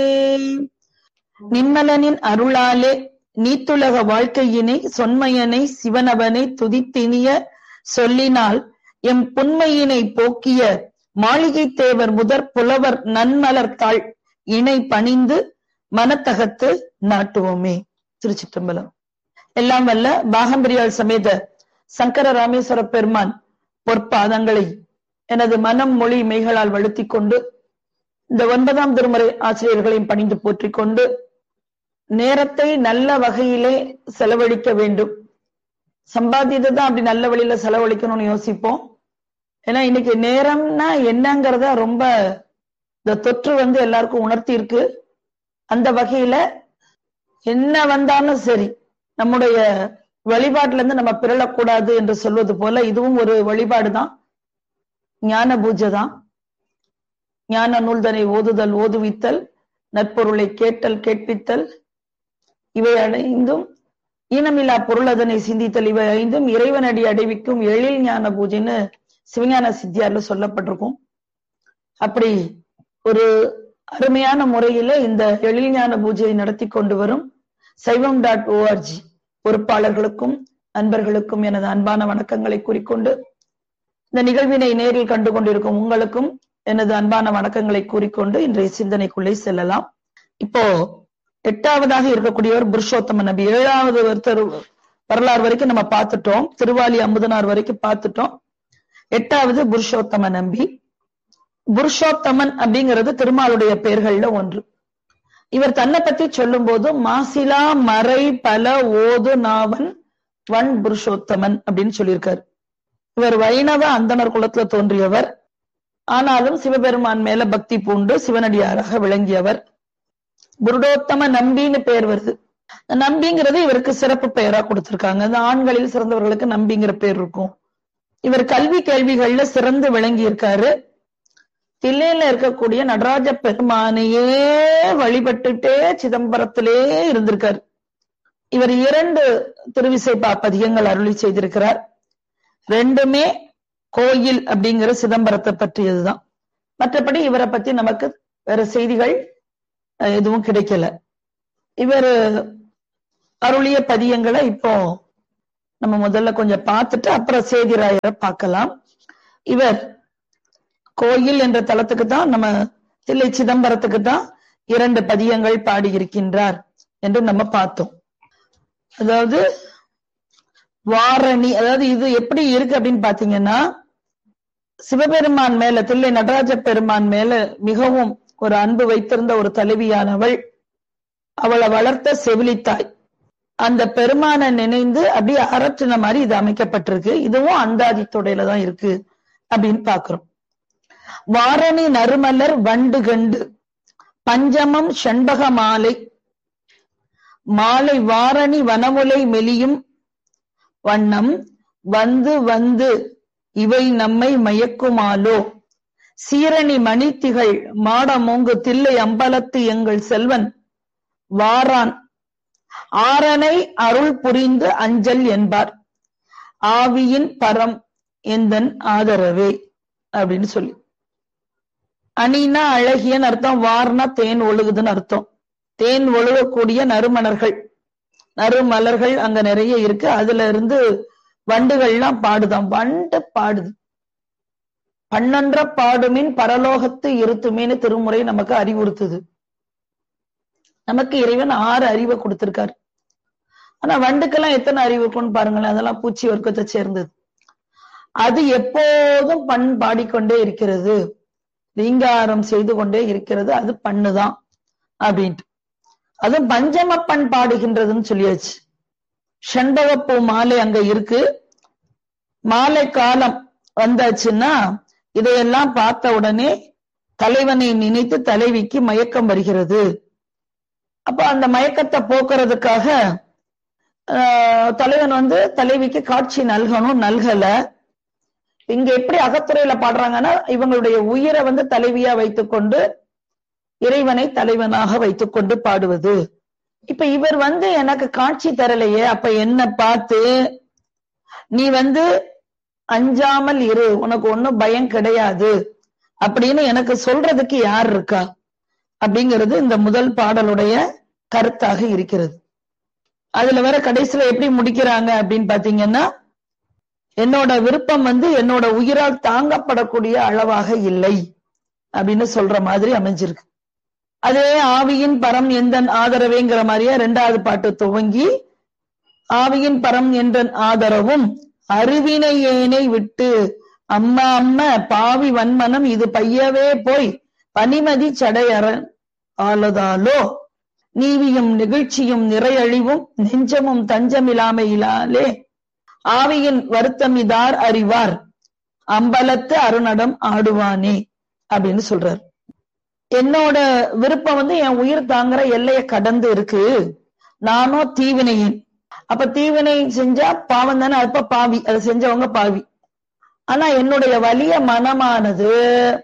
நிம்மலனின் அருளாலே நீத்துலக வாழ்க்கையினை சொன்மையனை சிவனவனை துதித்தினிய சொல்லினால் எம் புன்மையினை போக்கிய மாளிகை தேவர் முதற் புலவர் நன்மலர்த்தாள் இணை பணிந்து மனத்தகத்து நாட்டுவோமே திருச்சிற்றம்பலம் எல்லாம் வல்ல பாகம்பிரியாள் சமேத சங்கர ராமேஸ்வர பெருமான் பொற்பாதங்களை எனது மனம் மொழி மெய்களால் வழுத்திக் கொண்டு இந்த ஒன்பதாம் திருமுறை ஆசிரியர்களையும் பணிந்து போற்றிக் கொண்டு நேரத்தை நல்ல வகையிலே செலவழிக்க வேண்டும் சம்பாதியத்தை தான் அப்படி நல்ல வழியில செலவழிக்கணும்னு யோசிப்போம் ஏன்னா இன்னைக்கு நேரம்னா என்னங்கிறத ரொம்ப இந்த தொற்று வந்து எல்லாருக்கும் உணர்த்தி இருக்கு அந்த வகையில என்ன வந்தாலும் சரி நம்முடைய வழிபாட்டுல இருந்து நம்ம பிறழக்கூடாது என்று சொல்வது போல இதுவும் ஒரு வழிபாடு தான் ஞான பூஜை தான் ஞான நூல்தனை ஓதுதல் ஓதுவித்தல் நற்பொருளை கேட்டல் கேட்பித்தல் இவை அடைந்தும் ஈனமில்லா பொருள் அதனை சிந்தித்தல் இவை ஐந்தும் இறைவனடி அடைவிக்கும் எழில் ஞான பூஜைன்னு சிவஞான சித்தியார்ல சொல்லப்பட்டிருக்கும் அப்படி ஒரு அருமையான முறையில இந்த எழில் ஞான பூஜையை நடத்தி கொண்டு வரும் சைவம் டாட் ஓஆர்ஜி பொறுப்பாளர்களுக்கும் அன்பர்களுக்கும் எனது அன்பான வணக்கங்களை கூறிக்கொண்டு இந்த நிகழ்வினை நேரில் கண்டு கொண்டிருக்கும் உங்களுக்கும் எனது அன்பான வணக்கங்களை கூறிக்கொண்டு இன்றைய சிந்தனைக்குள்ளே செல்லலாம் இப்போ எட்டாவதாக இருக்கக்கூடியவர் புருஷோத்தம நபி ஏழாவது ஒருத்தர் வரலாறு வரைக்கும் நம்ம பார்த்துட்டோம் திருவாலி அமுதனார் வரைக்கும் பார்த்துட்டோம் எட்டாவது புருஷோத்தம நம்பி புருஷோத்தமன் அப்படிங்கிறது திருமாலுடைய பெயர்கள்ல ஒன்று இவர் தன்னை பத்தி சொல்லும் போது மாசிலா மறை பல ஓது நாவன் வன் புருஷோத்தமன் அப்படின்னு சொல்லியிருக்காரு இவர் வைணவ அந்தனர் குலத்துல தோன்றியவர் ஆனாலும் சிவபெருமான் மேல பக்தி பூண்டு சிவனடியாராக விளங்கியவர் புருடோத்தம நம்பின்னு பெயர் வருது நம்பிங்கிறது இவருக்கு சிறப்பு பெயரா கொடுத்திருக்காங்க இந்த ஆண்களில் சிறந்தவர்களுக்கு நம்பிங்கிற பேர் இருக்கும் இவர் கல்வி கேள்விகள்ல சிறந்து விளங்கி இருக்காரு தில்லையில இருக்கக்கூடிய நடராஜ பெருமானையே வழிபட்டுட்டே சிதம்பரத்திலே இருந்திருக்காரு இவர் இரண்டு திருவிசைப்பா பதிகங்கள் அருளி செய்திருக்கிறார் ரெண்டுமே கோயில் அப்படிங்கிற சிதம்பரத்தை பற்றியதுதான் மற்றபடி இவரை பத்தி நமக்கு வேற செய்திகள் எதுவும் கிடைக்கல இவர் அருளிய பதியங்களை இப்போ நம்ம முதல்ல கொஞ்சம் பார்த்துட்டு அப்புறம் சேதிராயரை பார்க்கலாம் இவர் கோயில் என்ற தலத்துக்கு தான் நம்ம தில்லை சிதம்பரத்துக்கு தான் இரண்டு பதியங்கள் பாடியிருக்கின்றார் என்று நம்ம பார்த்தோம் அதாவது வாரணி அதாவது இது எப்படி இருக்கு அப்படின்னு பாத்தீங்கன்னா சிவபெருமான் மேல தில்லை நடராஜ பெருமான் மேல மிகவும் ஒரு அன்பு வைத்திருந்த ஒரு தலைவியானவள் அவளை வளர்த்த செவிலித்தாய் அந்த பெருமானை நினைந்து அப்படியே அரற்றின மாதிரி இது அமைக்கப்பட்டிருக்கு இதுவும் அந்தாதி தொடையில தான் இருக்கு அப்படின்னு பாக்குறோம் வாரணி நறுமலர் வண்டு கண்டு பஞ்சமம் செண்பக மாலை மாலை வாரணி வனமுலை மெலியும் வண்ணம் வந்து வந்து இவை நம்மை மயக்குமாலோ சீரணி மணித்திகள் மாடமோங்கு தில்லை அம்பலத்து எங்கள் செல்வன் வாரான் ஆரனை அருள் புரிந்து அஞ்சல் என்பார் ஆவியின் பரம் எந்தன் ஆதரவே அப்படின்னு சொல்லி அணினா அழகியன்னு அர்த்தம் வார்னா தேன் ஒழுகுதுன்னு அர்த்தம் தேன் ஒழுகக்கூடிய நறுமணர்கள் நறுமலர்கள் அங்க நிறைய இருக்கு அதுல இருந்து வண்டுகள்லாம் பாடுதாம் வண்டு பாடுது பன்னொன்ற பாடுமின் பரலோகத்து இருத்துமேன்னு திருமுறை நமக்கு அறிவுறுத்துது நமக்கு இறைவன் ஆறு அறிவை கொடுத்திருக்காரு ஆனா வண்டுக்கெல்லாம் எத்தனை அறிவு இருக்கும்னு பாருங்களேன் அதெல்லாம் பூச்சி வர்க்கத்தை சேர்ந்தது அது எப்போதும் பண் பாடிக்கொண்டே இருக்கிறது ரீங்காரம் செய்து கொண்டே இருக்கிறது அது பண்ணுதான் அப்படின்ட்டு அது பஞ்சம பண் பாடுகின்றதுன்னு சொல்லியாச்சு செண்பகப்பூ மாலை அங்க இருக்கு மாலை காலம் வந்தாச்சுன்னா இதையெல்லாம் பார்த்த உடனே தலைவனை நினைத்து தலைவிக்கு மயக்கம் வருகிறது அப்ப அந்த மயக்கத்தை போக்குறதுக்காக தலைவன் வந்து தலைவிக்கு காட்சி நல்கணும் நல்கல இங்க எப்படி அகத்துறையில பாடுறாங்கன்னா இவங்களுடைய உயிரை வந்து தலைவியா வைத்துக்கொண்டு இறைவனை தலைவனாக வைத்துக்கொண்டு பாடுவது இப்ப இவர் வந்து எனக்கு காட்சி தரலையே அப்ப என்ன பார்த்து நீ வந்து அஞ்சாமல் இரு உனக்கு ஒண்ணும் பயம் கிடையாது அப்படின்னு எனக்கு சொல்றதுக்கு யார் இருக்கா அப்படிங்கிறது இந்த முதல் பாடலுடைய கருத்தாக இருக்கிறது அதுல வர கடைசியில எப்படி முடிக்கிறாங்க அப்படின்னு பாத்தீங்கன்னா என்னோட விருப்பம் வந்து என்னோட உயிரால் தாங்கப்படக்கூடிய அளவாக இல்லை அப்படின்னு சொல்ற மாதிரி அமைஞ்சிருக்கு அதே ஆவியின் பரம் எந்தன் ஆதரவேங்கிற மாதிரியே ரெண்டாவது பாட்டு துவங்கி ஆவியின் பரம் என்றன் ஆதரவும் அருவினை ஏனை விட்டு அம்மா அம்மா பாவி வன்மனம் இது பையவே போய் பனிமதி சடையறன் ஆளதாலோ நீவியும் நிகழ்ச்சியும் நிறையழிவும் நெஞ்சமும் தஞ்சமில்லாமையிலாலே ஆவியின் வருத்தம் இதார் அறிவார் அம்பலத்து அருணடம் ஆடுவானே அப்படின்னு சொல்றார் என்னோட விருப்பம் வந்து என் உயிர் தாங்குற எல்லையை கடந்து இருக்கு நானும் தீவினையின் அப்ப தீவினை செஞ்சா பாவம் தானே அப்ப பாவி அதை செஞ்சவங்க பாவி ஆனா என்னுடைய வலிய மனமானது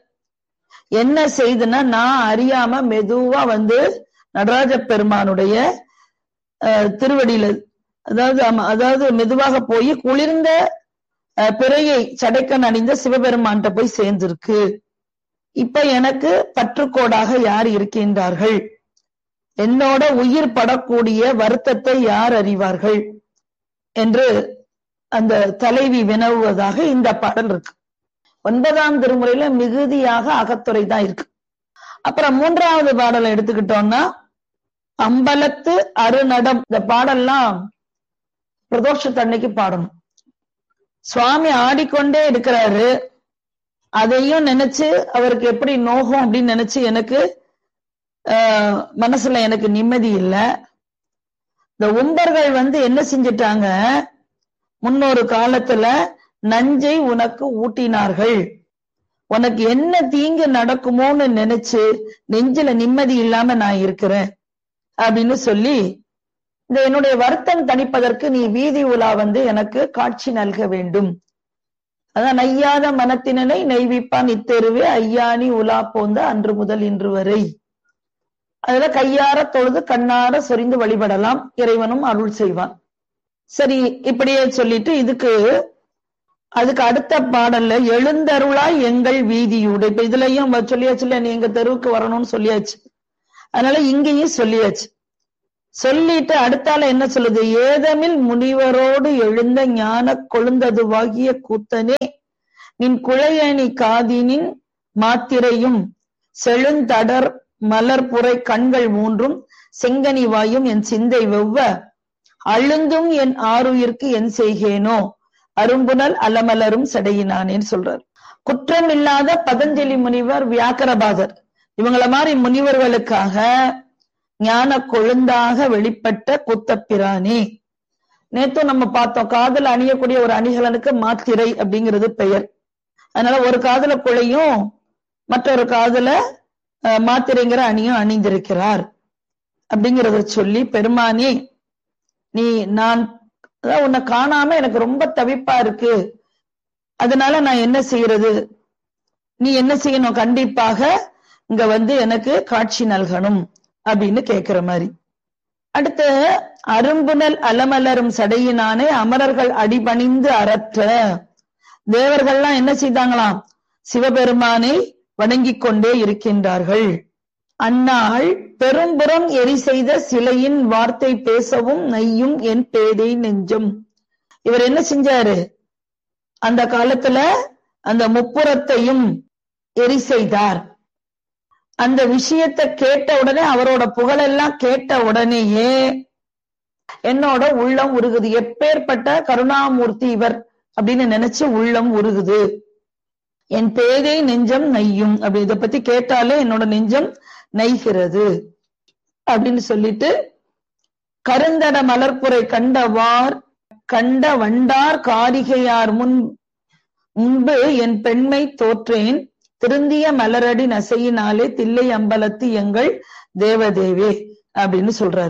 என்ன செய்துன்னா நான் அறியாம மெதுவா வந்து நடராஜ பெருமானுடைய திருவடியில அதாவது அதாவது மெதுவாக போய் குளிர்ந்த பிறையை சடைக்கன் அணிந்த சிவபெருமான்கிட்ட போய் சேர்ந்திருக்கு இப்ப எனக்கு பற்றுக்கோடாக யார் இருக்கின்றார்கள் என்னோட உயிர் படக்கூடிய வருத்தத்தை யார் அறிவார்கள் என்று அந்த தலைவி வினவுவதாக இந்த பாடல் இருக்கு ஒன்பதாம் திருமுறையில மிகுதியாக அகத்துறை தான் இருக்கு அப்புறம் மூன்றாவது பாடலை எடுத்துக்கிட்டோம்னா அம்பலத்து அருநடம் இந்த பாடல்லாம் பிரதோஷத்தன்னைக்கு பாடணும் சுவாமி ஆடிக்கொண்டே இருக்கிறாரு அதையும் நினைச்சு அவருக்கு எப்படி நோகம் அப்படின்னு நினைச்சு எனக்கு மனசுல எனக்கு நிம்மதி இல்லை இந்த உம்பர்கள் வந்து என்ன செஞ்சிட்டாங்க முன்னொரு காலத்துல நஞ்சை உனக்கு ஊட்டினார்கள் உனக்கு என்ன தீங்கு நடக்குமோன்னு நினைச்சு நெஞ்சில நிம்மதி இல்லாம நான் இருக்கிறேன் அப்படின்னு சொல்லி இந்த என்னுடைய வருத்தம் தணிப்பதற்கு நீ வீதி உலா வந்து எனக்கு காட்சி நல்க வேண்டும் அதான் நையாத மனத்தினனை நெய்விப்பான் இத்தெருவே ஐயானி உலா போந்த அன்று முதல் இன்று வரை அதுல கையார தொழுது கண்ணார சொரிந்து வழிபடலாம் இறைவனும் அருள் செய்வான் சரி இப்படியே சொல்லிட்டு இதுக்கு அதுக்கு அடுத்த பாடல்ல எழுந்தருளாய் எங்கள் வீதியூடு இப்ப இதுலயும் சொல்லியாச்சு இல்ல நீ எங்க தெருவுக்கு வரணும்னு சொல்லியாச்சு அதனால இங்கேயும் சொல்லியாச்சு சொல்லிட்டு அடுத்தால என்ன சொல்லுது ஏதமில் முனிவரோடு எழுந்த ஞான கொழுந்ததுவாகிய கூத்தனே நின் குழையணி காதினின் மாத்திரையும் செழுந்தடர் மலர்புரை கண்கள் மூன்றும் செங்கனி வாயும் என் சிந்தை வெவ்வ அழுந்தும் என் ஆறுயிர்க்கு என் செய்கேனோ அரும்புனல் அலமலரும் சடையினானேன்னு சொல்றார் குற்றம் இல்லாத பதஞ்சலி முனிவர் வியாக்கரபாதர் இவங்கள மாதிரி முனிவர்களுக்காக ஞான கொழுந்தாக வெளிப்பட்ட குத்தப்பிரானே நேத்தும் நம்ம பார்த்தோம் காதல் அணியக்கூடிய ஒரு அணிகலனுக்கு மாத்திரை அப்படிங்கிறது பெயர் அதனால ஒரு காதல குழையும் மற்றொரு காதல மாத்திரைங்கிற அணியும் அணிந்திருக்கிறார் அப்படிங்கிறத சொல்லி பெருமானே நீ நான் உன்னை காணாம எனக்கு ரொம்ப தவிப்பா இருக்கு அதனால நான் என்ன செய்யறது நீ என்ன செய்யணும் கண்டிப்பாக இங்க வந்து எனக்கு காட்சி நல்கணும் அப்படின்னு கேக்குற மாதிரி அடுத்து அரும்புனல் அலமலரும் சடையினானே அமரர்கள் அடிபணிந்து அறற்ற தேவர்கள்லாம் என்ன செய்தாங்களாம் சிவபெருமானை வணங்கிக் கொண்டே இருக்கின்றார்கள் அந்நாள் பெரும்புறம் எரி செய்த சிலையின் வார்த்தை பேசவும் நையும் என் பேதை நெஞ்சம் இவர் என்ன செஞ்சாரு அந்த காலத்துல அந்த முப்புறத்தையும் எரி செய்தார் அந்த விஷயத்தை கேட்ட உடனே அவரோட புகழெல்லாம் கேட்ட உடனேயே என்னோட உள்ளம் உருகுது எப்பேற்பட்ட கருணாமூர்த்தி இவர் அப்படின்னு நினைச்சு உள்ளம் உருகுது என் பேதை நெஞ்சம் நெய்யும் அப்படி இதை பத்தி கேட்டாலே என்னோட நெஞ்சம் நெய்கிறது அப்படின்னு சொல்லிட்டு கருந்தட மலர்புரை கண்டவார் கண்ட வண்டார் காரிகையார் முன் முன்பு என் பெண்மை தோற்றேன் திருந்திய மலரடி நசையினாலே தில்லை அம்பலத்து எங்கள் தேவதேவே அப்படின்னு சொல்றாரு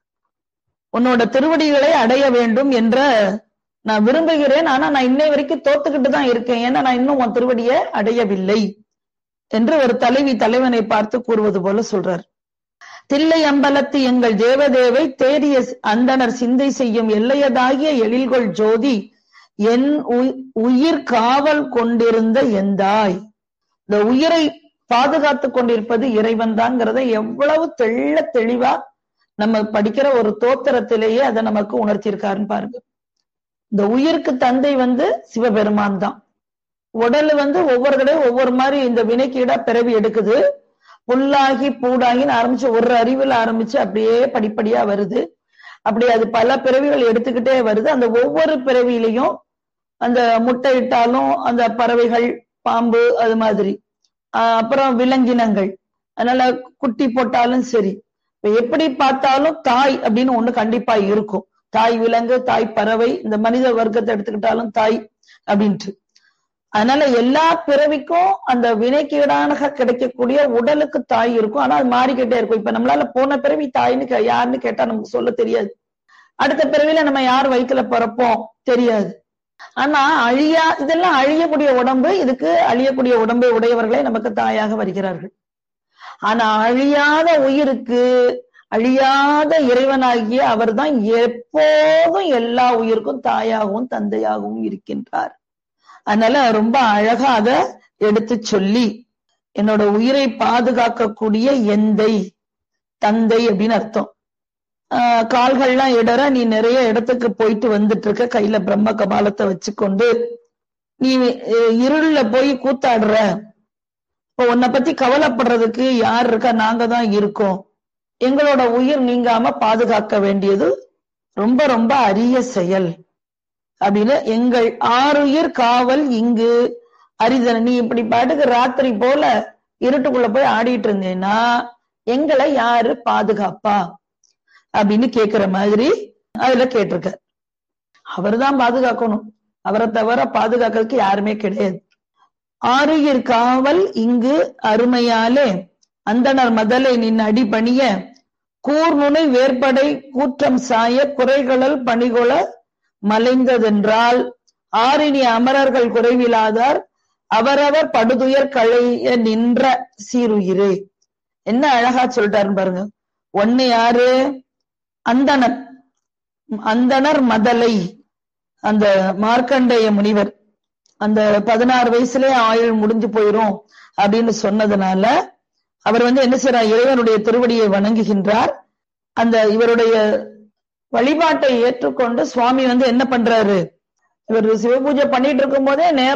உன்னோட திருவடிகளை அடைய வேண்டும் என்ற நான் விரும்புகிறேன் ஆனா நான் இன்னை வரைக்கும் தோத்துக்கிட்டு தான் இருக்கேன் ஏன்னா நான் இன்னும் உன் திருவடியை அடையவில்லை என்று ஒரு தலைவி தலைவனை பார்த்து கூறுவது போல சொல்றார் தில்லை அம்பலத்து எங்கள் தேவதேவை தேடிய அந்தனர் சிந்தை செய்யும் எல்லையதாகிய எழில்கொள் ஜோதி என் உயிர் காவல் கொண்டிருந்த எந்தாய் இந்த உயிரை பாதுகாத்து கொண்டிருப்பது இறைவன் தாங்கிறத எவ்வளவு தெள்ள தெளிவா நம்ம படிக்கிற ஒரு தோத்திரத்திலேயே அதை நமக்கு உணர்த்தியிருக்காருன்னு பாருங்க இந்த உயிருக்கு தந்தை வந்து சிவபெருமான் தான் உடல் வந்து ஒவ்வொரு தடவை ஒவ்வொரு மாதிரி இந்த வினைக்கீடா பிறவி எடுக்குது புல்லாகி பூடாகின்னு ஆரம்பிச்சு ஒரு அறிவில் ஆரம்பிச்சு அப்படியே படிப்படியா வருது அப்படி அது பல பிறவிகள் எடுத்துக்கிட்டே வருது அந்த ஒவ்வொரு பிறவியிலையும் அந்த முட்டை இட்டாலும் அந்த பறவைகள் பாம்பு அது மாதிரி ஆஹ் அப்புறம் விலங்கினங்கள் அதனால குட்டி போட்டாலும் சரி இப்ப எப்படி பார்த்தாலும் தாய் அப்படின்னு ஒண்ணு கண்டிப்பா இருக்கும் தாய் விலங்கு தாய் பறவை இந்த மனித வர்க்கத்தை எடுத்துக்கிட்டாலும் தாய் அப்படின்ட்டு அதனால எல்லா பிறவிக்கும் அந்த வினைக்கீடான கிடைக்கக்கூடிய உடலுக்கு தாய் இருக்கும் ஆனா அது மாறிக்கிட்டே இருக்கும் இப்ப நம்மளால போன பிறவி தாய்னு கே- யாருன்னு கேட்டா நமக்கு சொல்ல தெரியாது அடுத்த பிறவில நம்ம யார் வயிற்றுல பிறப்போம் தெரியாது ஆனா அழியா இதெல்லாம் அழியக்கூடிய உடம்பு இதுக்கு அழியக்கூடிய உடம்பை உடையவர்களே நமக்கு தாயாக வருகிறார்கள் ஆனா அழியாத உயிருக்கு அழியாத இறைவனாகிய அவர்தான் எப்போதும் எல்லா உயிருக்கும் தாயாகவும் தந்தையாகவும் இருக்கின்றார் அதனால ரொம்ப அழகா அத எடுத்து சொல்லி என்னோட உயிரை பாதுகாக்கக்கூடிய எந்தை தந்தை அப்படின்னு அர்த்தம் ஆஹ் கால்கள்லாம் இடற நீ நிறைய இடத்துக்கு போயிட்டு வந்துட்டு இருக்க கையில பிரம்ம கபாலத்தை வச்சுக்கொண்டு நீ அஹ், இருள்ல போய் கூத்தாடுற இப்போ உன்னை பத்தி கவலைப்படுறதுக்கு யார் இருக்கா நாங்க தான் இருக்கோம் எங்களோட உயிர் நீங்காம பாதுகாக்க வேண்டியது ரொம்ப ரொம்ப அரிய செயல் அப்படின்னு எங்கள் ஆறுயிர் காவல் இங்கு அரிதன நீ இப்படி பாட்டுக்கு ராத்திரி போல இருட்டுக்குள்ள போய் ஆடிட்டு இருந்தேன்னா எங்களை யாரு பாதுகாப்பா அப்படின்னு கேக்குற மாதிரி அதுல கேட்டிருக்க அவர்தான் பாதுகாக்கணும் அவரை தவிர பாதுகாக்கிறதுக்கு யாருமே கிடையாது ஆறுயிர் காவல் இங்கு அருமையாலே அந்தணர் மதலை நின் அடிபணிய கூர்நுனை வேற்படை கூற்றம் சாய குறைகளல் பணிகொள மலைந்ததென்றால் ஆறினி அமரர்கள் குறைவிலாதார் அவரவர் படுதுயர் களைய நின்ற சீருயிரே என்ன அழகா சொல்லிட்டாருன்னு பாருங்க ஒண்ணு யாரு அந்தணர் அந்தணர் மதலை அந்த மார்க்கண்டேய முனிவர் அந்த பதினாறு வயசுலயே ஆயுள் முடிஞ்சு போயிரும் அப்படின்னு சொன்னதுனால அவர் வந்து என்ன செய்யறார் இறைவனுடைய திருவடியை வணங்குகின்றார் அந்த இவருடைய வழிபாட்டை ஏற்றுக்கொண்டு சுவாமி வந்து என்ன பண்றாரு இவர் சிவபூஜை பண்ணிட்டு இருக்கும் போதே நேர